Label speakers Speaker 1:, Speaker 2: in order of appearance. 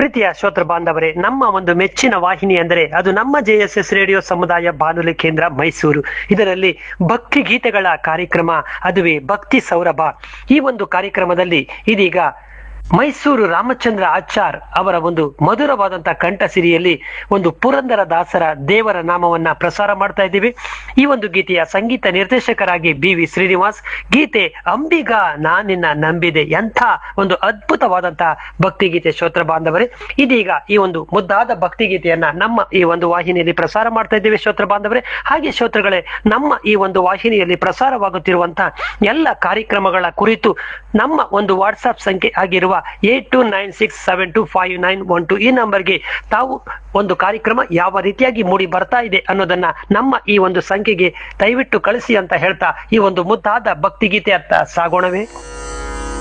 Speaker 1: ಪ್ರೀತಿಯ ಶ್ರೋತೃ ಬಾಂಧವರೇ ನಮ್ಮ ಒಂದು ಮೆಚ್ಚಿನ ವಾಹಿನಿ ಅಂದರೆ ಅದು ನಮ್ಮ ಜೆ ಎಸ್ ಎಸ್ ರೇಡಿಯೋ ಸಮುದಾಯ ಬಾನುಲಿ ಕೇಂದ್ರ ಮೈಸೂರು ಇದರಲ್ಲಿ ಭಕ್ತಿ ಗೀತೆಗಳ ಕಾರ್ಯಕ್ರಮ ಅದುವೇ ಭಕ್ತಿ ಸೌರಭ ಈ ಒಂದು ಕಾರ್ಯಕ್ರಮದಲ್ಲಿ ಇದೀಗ ಮೈಸೂರು ರಾಮಚಂದ್ರ ಆಚಾರ್ ಅವರ ಒಂದು ಮಧುರವಾದಂತಹ ಕಂಠಸಿರಿಯಲ್ಲಿ ಒಂದು ಪುರಂದರ ದಾಸರ ದೇವರ ನಾಮವನ್ನ ಪ್ರಸಾರ ಮಾಡ್ತಾ ಇದ್ದೀವಿ ಈ ಒಂದು ಗೀತೆಯ ಸಂಗೀತ ನಿರ್ದೇಶಕರಾಗಿ ಬಿ ವಿ ಶ್ರೀನಿವಾಸ್ ಗೀತೆ ಅಂಬಿಗ ನಾನಿನ್ನ ನಂಬಿದೆ ಎಂಥ ಒಂದು ಅದ್ಭುತವಾದಂತಹ ಭಕ್ತಿ ಗೀತೆ ಶ್ರೋತ್ರ ಬಾಂಧವರೇ ಇದೀಗ ಈ ಒಂದು ಮುದ್ದಾದ ಭಕ್ತಿ ಗೀತೆಯನ್ನ ನಮ್ಮ ಈ ಒಂದು ವಾಹಿನಿಯಲ್ಲಿ ಪ್ರಸಾರ ಮಾಡ್ತಾ ಇದ್ದೇವೆ ಶ್ರೋತ್ರ ಬಾಂಧವರೇ ಹಾಗೆ ಶ್ರೋತೃಗಳೇ ನಮ್ಮ ಈ ಒಂದು ವಾಹಿನಿಯಲ್ಲಿ ಪ್ರಸಾರವಾಗುತ್ತಿರುವಂತಹ ಎಲ್ಲ ಕಾರ್ಯಕ್ರಮಗಳ ಕುರಿತು ನಮ್ಮ ಒಂದು ವಾಟ್ಸ್ಆಪ್ ಸಂಖ್ಯೆ ಆಗಿರುವ eight two nine six seven two five nine one two ಈ ನಂಬರ್ಗೆ ತಾವು ಒಂದು ಕಾರ್ಯಕ್ರಮ ಯಾವ ರೀತಿಯಾಗಿ ಮೂಡಿ ಬರ್ತಾ ಇದೆ ಅನ್ನೋದನ್ನ ನಮ್ಮ ಈ ಒಂದು ಸಂಖ್ಯೆಗೆ ದಯವಿಟ್ಟು ಕಳಿಸಿ ಅಂತ ಹೇಳ್ತಾ ಈ ಒಂದು ಮುದ್ದಾದ ಭಕ್ತಿಗೀತೆ ಅತ್ತ ಸಾಗೋಣವೇ